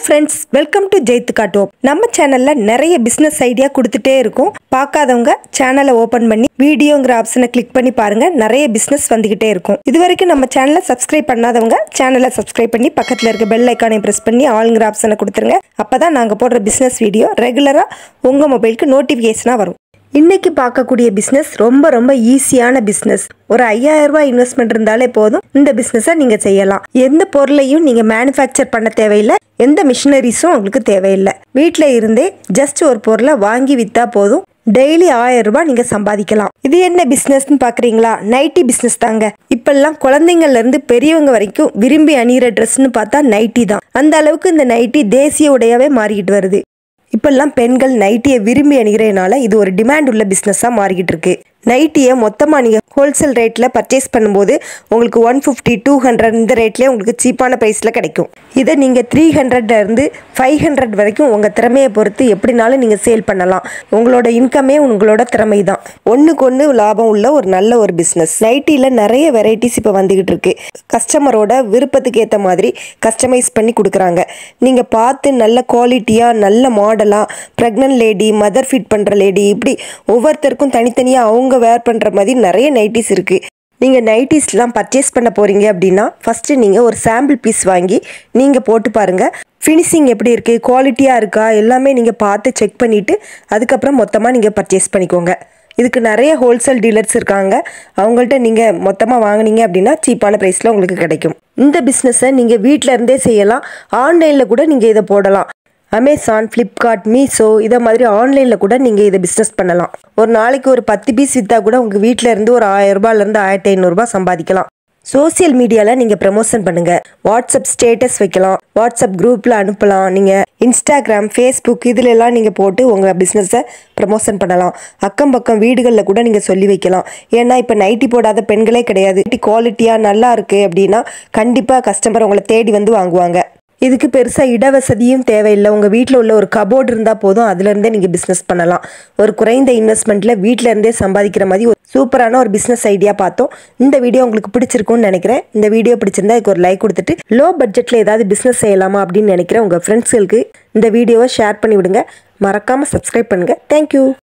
friends welcome to ஜெயித்து காட்டுவோம் நம்ம சேனல்ல நிறைய பிசினஸ் ஐடியா கொடுத்துட்டே இருக்கோம் பார்க்காதவங்க சேனலை ஓபன் பண்ணி வீடியோங்கிற ஆப்ஷனை கிளிக் பண்ணி பாருங்க நிறைய பிசினஸ் வந்துகிட்டே இருக்கும் இது வரைக்கும் நம்ம சேனலை சப்ஸ்கிரைப் பண்ணாதவங்க சேனலை சப்ஸ்கிரைப் பண்ணி பக்கத்துல இருக்க பெல் ஐக்கானையும் பிரஸ் பண்ணி ஆளுங்கிற ஆப்ஷனை கொடுத்துருங்க அப்பதான் நாங்க போடுற பிசினஸ் வீடியோ ரெகுலரா உங்க மொபைலுக்கு நோட்டிபிகேஷனா வரும் இன்னைக்கு பார்க்கக்கூடிய பிஸ்னஸ் ரொம்ப ரொம்ப ஈஸியான பிஸ்னஸ் ஒரு ஐயாயிரம் ரூபாய் இன்வெஸ்ட்மெண்ட் இருந்தாலே போதும் இந்த பிஸ்னஸை நீங்கள் செய்யலாம் எந்த பொருளையும் நீங்கள் மேனுஃபேக்சர் பண்ண தேவையில்லை எந்த மிஷினரிஸும் உங்களுக்கு தேவையில்லை வீட்டில் இருந்தே ஜஸ்ட் ஒரு பொருளை வாங்கி விற்றா போதும் டெய்லி ஆயிரம் ரூபாய் நீங்க சம்பாதிக்கலாம் இது என்ன பிசினஸ்னு பாக்குறீங்களா நைட்டி பிசினஸ் தாங்க இப்பெல்லாம் குழந்தைங்கள்ல இருந்து பெரியவங்க வரைக்கும் விரும்பி அணிகிற ட்ரெஸ்னு பார்த்தா நைட்டி தான் அந்த அளவுக்கு இந்த நைட்டி தேசிய உடையாவே மாறிக்கிட்டு வருது இப்பெல்லாம் பெண்கள் நைட்டியை விரும்பி அணிகிறதுனால இது ஒரு டிமாண்ட் உள்ள பிஸ்னஸாக மாறிக்கிட்டு இருக்கு நைட்டியை மொத்தமாக நீங்கள் ஹோல்சேல் ரேட்டில் பர்ச்சேஸ் பண்ணும்போது உங்களுக்கு ஒன் ஃபிஃப்டி டூ ஹண்ட்ரட் இந்த ரேட்லேயே உங்களுக்கு சீப்பான ப்ரைஸில் கிடைக்கும் இதை நீங்கள் த்ரீ இருந்து ஃபைவ் ஹண்ட்ரட் வரைக்கும் உங்கள் திறமையை பொறுத்து எப்படினாலும் நீங்கள் சேல் பண்ணலாம் உங்களோட இன்கமே உங்களோட திறமை தான் ஒன்றுக்கு ஒன்று லாபம் உள்ள ஒரு நல்ல ஒரு பிஸ்னஸ் நைட்டியில் நிறைய வெரைட்டிஸ் இப்போ வந்துக்கிட்டு இருக்கு கஸ்டமரோட விருப்பத்துக்கு ஏற்ற மாதிரி கஸ்டமைஸ் பண்ணி கொடுக்குறாங்க நீங்கள் பார்த்து நல்ல குவாலிட்டியாக நல்ல மாடலாக ப்ரெக்னென்ட் லேடி மதர் ஃபிட் பண்ணுற லேடி இப்படி ஒவ்வொருத்தருக்கும் தனித்தனியாக அவங்க வேர் பண்ணுற மாதிரி நிறைய நைட்டிஸ் இருக்குது நீங்கள் நைட்டிஸ்லாம் பர்ச்சேஸ் பண்ண போகிறீங்க அப்படின்னா ஃபஸ்ட்டு நீங்கள் ஒரு சாம்பிள் பீஸ் வாங்கி நீங்கள் போட்டு பாருங்கள் ஃபினிஷிங் எப்படி இருக்குது குவாலிட்டியாக இருக்கா எல்லாமே நீங்கள் பார்த்து செக் பண்ணிவிட்டு அதுக்கப்புறம் மொத்தமாக நீங்கள் பர்ச்சேஸ் பண்ணிக்கோங்க இதுக்கு நிறைய ஹோல்சேல் டீலர்ஸ் இருக்காங்க அவங்கள்ட்ட நீங்கள் மொத்தமாக வாங்குனீங்க அப்படின்னா சீப்பான ப்ரைஸில் உங்களுக்கு கிடைக்கும் இந்த பிஸ்னஸை நீங்கள் வீட்டில் இருந்தே செய்யலாம் ஆன்லைனில் கூட நீங்கள் இதை போடலாம் அமேசான் ஃப்ளிப்கார்ட் மீஷோ இதை மாதிரி ஆன்லைனில் கூட நீங்கள் இதை பிஸ்னஸ் பண்ணலாம் ஒரு நாளைக்கு ஒரு பத்து பீஸ் விற்றா கூட உங்கள் வீட்டில் இருந்து ஒரு ஆயிரம் ரூபாயிலேருந்து ஆயிரத்தி ஐநூறுரூபா சம்பாதிக்கலாம் சோசியல் மீடியாவில் நீங்கள் ப்ரமோஷன் பண்ணுங்கள் வாட்ஸ்அப் ஸ்டேட்டஸ் வைக்கலாம் வாட்ஸ்அப் குரூப்பில் அனுப்பலாம் நீங்கள் இன்ஸ்டாகிராம் ஃபேஸ்புக் இதுல எல்லாம் நீங்கள் போட்டு உங்கள் பிஸ்னஸை ப்ரமோஷன் பண்ணலாம் அக்கம் பக்கம் வீடுகளில் கூட நீங்கள் சொல்லி வைக்கலாம் ஏன்னா இப்போ நைட்டி போடாத பெண்களே கிடையாது குவாலிட்டியாக நல்லா இருக்குது அப்படின்னா கண்டிப்பாக கஸ்டமர் உங்களை தேடி வந்து வாங்குவாங்க இதுக்கு பெருசாக இடவசதியும் தேவையில்லை உங்கள் வீட்டில் உள்ள ஒரு கபோர்டு இருந்தால் போதும் அதுலேருந்தே நீங்கள் பிஸ்னஸ் பண்ணலாம் ஒரு குறைந்த இன்வெஸ்ட்மெண்ட்டில் வீட்டில் இருந்தே சம்பாதிக்கிற மாதிரி ஒரு சூப்பரான ஒரு பிஸ்னஸ் ஐடியா பார்த்தோம் இந்த வீடியோ உங்களுக்கு பிடிச்சிருக்கும்னு நினைக்கிறேன் இந்த வீடியோ பிடிச்சிருந்தா இதுக்கு ஒரு லைக் கொடுத்துட்டு லோ பட்ஜெட்டில் ஏதாவது பிஸ்னஸ் செய்யலாமா அப்படின்னு நினைக்கிறேன் உங்கள் ஃப்ரெண்ட்ஸ்களுக்கு இந்த வீடியோவை ஷேர் பண்ணி விடுங்க மறக்காமல் சப்ஸ்கிரைப் பண்ணுங்கள் தேங்க்யூ